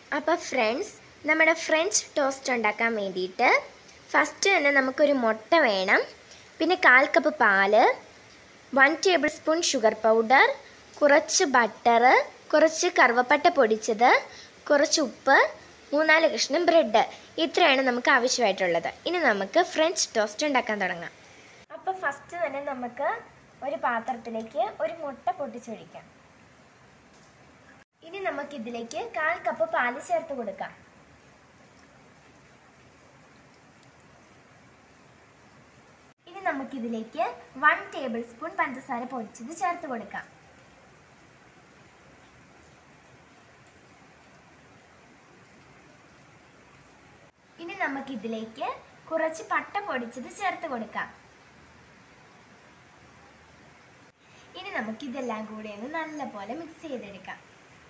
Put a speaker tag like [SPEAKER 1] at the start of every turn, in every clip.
[SPEAKER 1] അപ്പോൾ ഫ്രണ്ട്സ് നമ്മുടെ French toast ഉണ്ടാക്കാൻ വേണ്ടിയിട്ട് ഫസ്റ്റ് തന്നെ നമുക്കൊരു മുട്ട വേണം പിന്നെ കാൽ കപ്പ് പാല് one tablespoon sugar powder കുറച്ച് ബട്ടർ കുറച്ച് കറുവപ്പട്ട പൊടിച്ചത് കുറച്ച് ഉപ്പ് മൂന്നാല് കഷ്ണം ബ്രെഡ് ഇത്രയാണ് നമുക്ക് ആവശ്യമായിട്ടുള്ളത് ഇനി നമുക്ക് ഫ്രഞ്ച് ടോസ്റ്റ് ഉണ്ടാക്കാൻ തുടങ്ങാം അപ്പോൾ ഫസ്റ്റ് തന്നെ നമുക്ക് ഒരു പാത്രത്തിലേക്ക് ഒരു മുട്ട പൊട്ടിച്ചൊഴിക്കാം ഇനി നമുക്ക് ഇതിലേക്ക് കാൽ കപ്പ് പാല് ചേർത്ത് കൊടുക്കാം ഇനി നമുക്കിതിലേക്ക് വൺ ടേബിൾ സ്പൂൺ പഞ്ചസാര പൊടിച്ചത് ചേർത്ത് കൊടുക്കാം ഇനി നമുക്കിതിലേക്ക് കുറച്ച് പട്ട പൊടിച്ചത് ചേർത്ത് കൊടുക്കാം ഇനി നമുക്കിതെല്ലാം കൂടി ഒന്ന് നല്ലപോലെ മിക്സ് ചെയ്തെടുക്കാം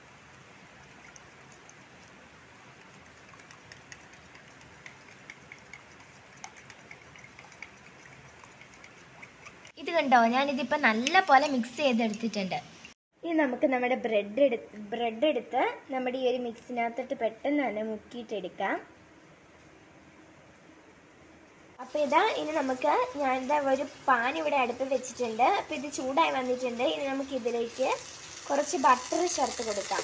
[SPEAKER 1] ഇത് കണ്ടോ ഞാനിതിപ്പോൾ നല്ല പോലെ മിക്സ് ചെയ്തെടുത്തിട്ടുണ്ട് ഇനി നമുക്ക് നമ്മുടെ ബ്രെഡ് എടുത്ത് ബ്രെഡ് എടുത്ത് നമ്മുടെ ഈ ഒരു മിക്സിനകത്തോട്ട് പെട്ടെന്ന് തന്നെ മുക്കിയിട്ടെടുക്കാം അപ്പോൾ ഇതാ ഇനി നമുക്ക് ഞാനിതാ ഒരു പാൻ ഇവിടെ അടുപ്പ് വെച്ചിട്ടുണ്ട് അപ്പോൾ ഇത് ചൂടായി വന്നിട്ടുണ്ട് ഇനി നമുക്ക് ഇതിലേക്ക് കുറച്ച് ബട്ടർ ചേർത്ത് കൊടുക്കാം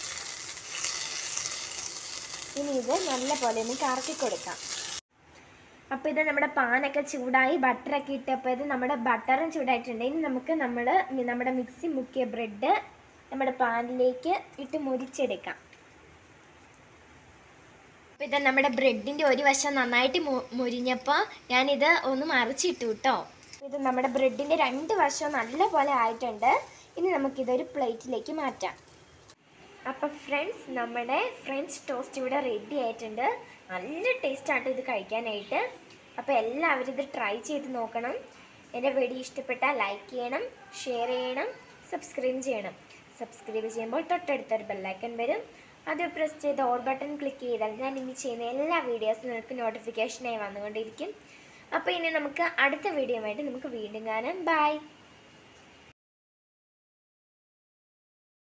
[SPEAKER 1] ഇനി ഇത് നല്ല പോലെ ഒന്ന് കറക്കി കൊടുക്കാം അപ്പോൾ ഇത് നമ്മുടെ പാനൊക്കെ ചൂടായി ബട്ടറൊക്കെ ഇട്ടപ്പോൾ ഇത് നമ്മുടെ ബട്ടറും ചൂടായിട്ടുണ്ട് ഇനി നമുക്ക് നമ്മൾ നമ്മുടെ മിക്സി മുക്കിയ ബ്രെഡ് നമ്മുടെ പാനിലേക്ക് ഇട്ട് മുരിച്ചെടുക്കാം അപ്പോൾ ഇത് നമ്മുടെ ബ്രെഡിൻ്റെ ഒരു വശം നന്നായിട്ട് മു- മുരിഞ്ഞപ്പോൾ ഞാനിത് ഒന്ന് മറിച്ചിട്ടു കേട്ടോ ഇത് നമ്മുടെ ബ്രെഡിൻ്റെ രണ്ട് വശവും നല്ല പോലെ ആയിട്ടുണ്ട് ഇനി നമുക്കിതൊരു പ്ലേറ്റിലേക്ക് മാറ്റാം അപ്പോൾ ഫ്രണ്ട്സ് നമ്മുടെ ഫ്രഞ്ച് ടോസ്റ്റ് ഇവിടെ റെഡി ആയിട്ടുണ്ട് നല്ല ടേസ്റ്റാണ് ഇത് കഴിക്കാനായിട്ട് അപ്പോൾ എല്ലാവരും ഇത് ട്രൈ ചെയ്ത് നോക്കണം എൻ്റെ വീഡിയോ ഇഷ്ടപ്പെട്ടാൽ ലൈക്ക് ചെയ്യണം ഷെയർ ചെയ്യണം സബ്സ്ക്രൈബ് ചെയ്യണം സബ്സ്ക്രൈബ് ചെയ്യുമ്പോൾ തൊട്ടടുത്തൊരു ബെല്ലൈക്കൺ വരും അത് പ്രസ് ചെയ്ത് ഓൾ ബട്ടൺ ക്ലിക്ക് ചെയ്താൽ ഞാൻ ഇനി ചെയ്യുന്ന എല്ലാ വീഡിയോസും നിങ്ങൾക്ക് നോട്ടിഫിക്കേഷനായി വന്നുകൊണ്ടിരിക്കും അപ്പോൾ ഇനി നമുക്ക് അടുത്ത വീഡിയോ ആയിട്ട് നമുക്ക് വീണ്ടും കാണാം ബൈ